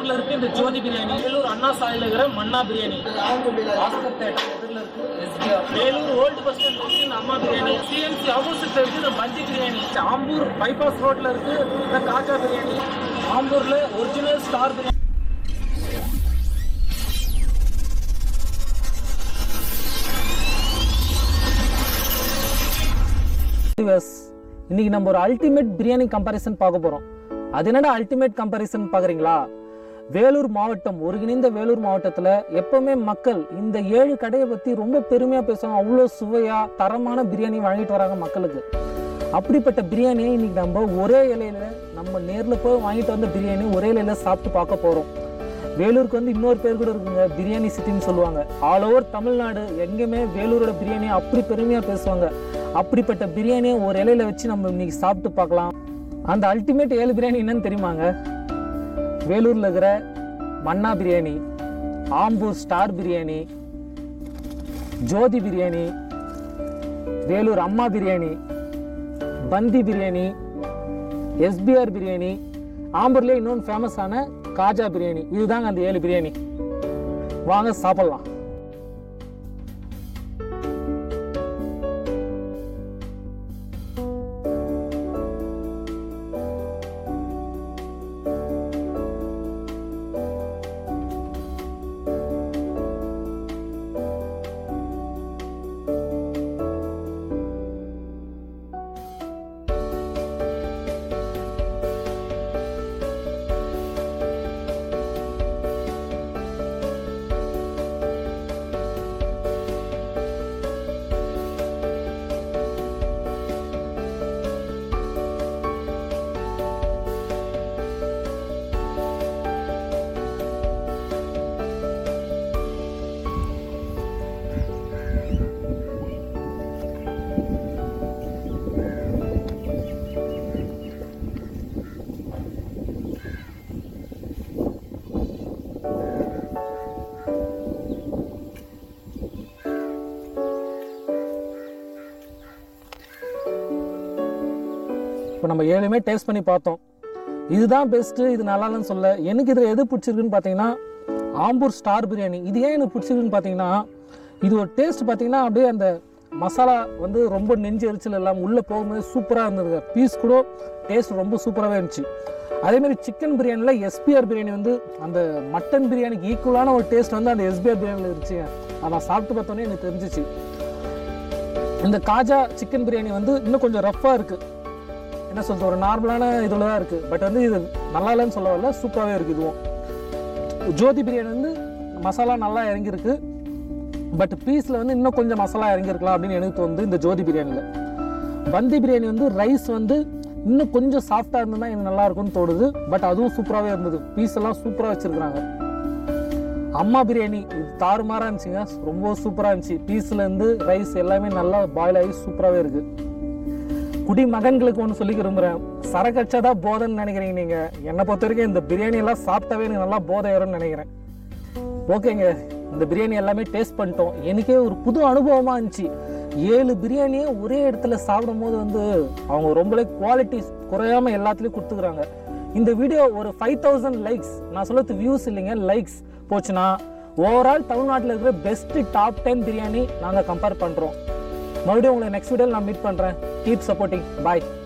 வேலூர்ல இருக்கு இந்த ஜோதி பிரியாணி வேலூர் அண்ணா சாலையில இருக்கிற மன்னா பிரியாணி ஆஸ்கர் தேட்டர் எதிரில் இருக்கு SBR. Vellore old bus stand இருக்கு இந்த அம்மா பிரியாணி சிஎம்சி ஆப்போசிட்ல இருக்கு இந்த பந்தி பிரியாணி ஆம்பூர் பைபாஸ் ரோட்ல இருக்கு இந்த காக்கா பிரியாணி ஆம்பூர்ல ஒரிஜினல் ஸ்டார் பிரியாணி வியூவர்ஸ் இன்னைக்கு நம்ம ஒரு அல்டிமேட் பிரியாணி கம்பேரிசன் பார்க்க போறோம் அது என்னடா அல்டிமேட் கம்பேரிசன் பார்க்குறீங்களா வேலூர் மாவட்டம் ஒருங்கிணைந்த வேலூர் மாவட்டத்தில் எப்பவுமே மக்கள் இந்த ஏழு கடையை பற்றி ரொம்ப பெருமையாக பேசுவாங்க அவ்வளோ சுவையாக தரமான பிரியாணி வழங்கிட்டு வராங்க மக்களுக்கு அப்படிப்பட்ட பிரியாணியை இன்னைக்கு நம்ம ஒரே இலையில நம்ம நேரில் போய் வாங்கிட்டு வந்த பிரியாணி ஒரே இலையில சாப்பிட்டு பார்க்க போகிறோம் வேலூருக்கு வந்து இன்னொரு பேர் கூட இருக்குங்க பிரியாணி சிட்டின்னு சொல்லுவாங்க ஆல் ஓவர் தமிழ்நாடு எங்கேயுமே வேலூரோட பிரியாணி அப்படி பெருமையாக பேசுவாங்க அப்படிப்பட்ட பிரியாணியை ஒரு இலையில வச்சு நம்ம இன்னைக்கு சாப்பிட்டு பார்க்கலாம் அந்த அல்டிமேட் ஏழு பிரியாணி என்னன்னு தெரியுமாங்க வேலூரில் இருக்கிற மன்னா பிரியாணி ஆம்பூர் ஸ்டார் பிரியாணி ஜோதி பிரியாணி வேலூர் அம்மா பிரியாணி பந்தி பிரியாணி எஸ்பிஆர் பிரியாணி ஆம்பூர்லேயே இன்னொன்று ஃபேமஸான காஜா பிரியாணி இதுதாங்க அந்த ஏழு பிரியாணி வாங்க சாப்பிடலாம் இப்போ நம்ம ஏழுமே டேஸ்ட் பண்ணி பார்த்தோம் இதுதான் பெஸ்ட்டு இது நல்லா இல்லைன்னு சொல்ல எனக்கு இதில் எது பிடிச்சிருக்குன்னு பார்த்தீங்கன்னா ஆம்பூர் ஸ்டார் பிரியாணி இது ஏன் எனக்கு பிடிச்சிருக்குன்னு பார்த்தீங்கன்னா இது ஒரு டேஸ்ட் பார்த்தீங்கன்னா அப்படியே அந்த மசாலா வந்து ரொம்ப நெஞ்சு எரிச்சல் எல்லாம் உள்ளே போகும்போது சூப்பராக இருந்தது பீஸ் கூட டேஸ்ட் ரொம்ப சூப்பராகவே இருந்துச்சு அதேமாதிரி சிக்கன் பிரியாணியில் எஸ்பிஆர் பிரியாணி வந்து அந்த மட்டன் பிரியாணிக்கு ஈக்குவலான ஒரு டேஸ்ட் வந்து அந்த எஸ்பிஆர் பிரியாணியில் இருந்துச்சுங்க அதை நான் சாப்பிட்டு பார்த்தோன்னே எனக்கு தெரிஞ்சிச்சு இந்த காஜா சிக்கன் பிரியாணி வந்து இன்னும் கொஞ்சம் ரஃப்பாக இருக்குது என்ன சொல்றது ஒரு நார்மலான இதில் தான் இருக்குது பட் வந்து இது நல்லா இல்லைன்னு சொல்ல வரல சூப்பராகவே இருக்குது இதுவும் ஜோதி பிரியாணி வந்து மசாலா நல்லா இறங்கியிருக்கு பட் பீஸில் வந்து இன்னும் கொஞ்சம் மசாலா இறங்கியிருக்கலாம் அப்படின்னு எனக்கு தோணுது இந்த ஜோதி பிரியாணியில் பந்தி பிரியாணி வந்து ரைஸ் வந்து இன்னும் கொஞ்சம் சாஃப்டாக இருந்ததுன்னா எனக்கு நல்லா இருக்கும்னு தோணுது பட் அதுவும் சூப்பராகவே இருந்தது பீஸ் எல்லாம் சூப்பராக வச்சுருக்குறாங்க அம்மா பிரியாணி இது தாறுமாறாக இருந்துச்சுங்க ரொம்ப சூப்பராக இருந்துச்சு பீஸ்ல இருந்து ரைஸ் எல்லாமே நல்லா பாயில் ஆகி சூப்பராகவே இருக்கு குடி மகன்களுக்கு ஒன்று சொல்லி விரும்புகிறேன் சரக்கச்சா தான் போதைன்னு நினைக்கிறீங்க நீங்கள் என்னை பொறுத்த வரைக்கும் இந்த பிரியாணி எல்லாம் சாப்பிட்டாவே எனக்கு நல்லா போதை ஏறும்னு நினைக்கிறேன் ஓகேங்க இந்த பிரியாணி எல்லாமே டேஸ்ட் பண்ணிட்டோம் எனக்கே ஒரு புது அனுபவமாக இருந்துச்சு ஏழு பிரியாணியை ஒரே இடத்துல சாப்பிடும் போது வந்து அவங்க ரொம்பவே குவாலிட்டி குறையாம எல்லாத்துலேயும் கொடுத்துக்கிறாங்க இந்த வீடியோ ஒரு ஃபைவ் தௌசண்ட் லைக்ஸ் நான் சொல்றது வியூஸ் இல்லைங்க லைக்ஸ் போச்சுன்னா ஓவரால் தமிழ்நாட்டில் இருக்கிற பெஸ்ட் டாப் டென் பிரியாணி நாங்கள் கம்பேர் பண்ணுறோம் மறுபடியும் உங்களை நெக்ஸ்ட் வீடியோவில் நான் மீட் பண்ணுறேன் கீப் சப்போர்ட்டிங் பாய்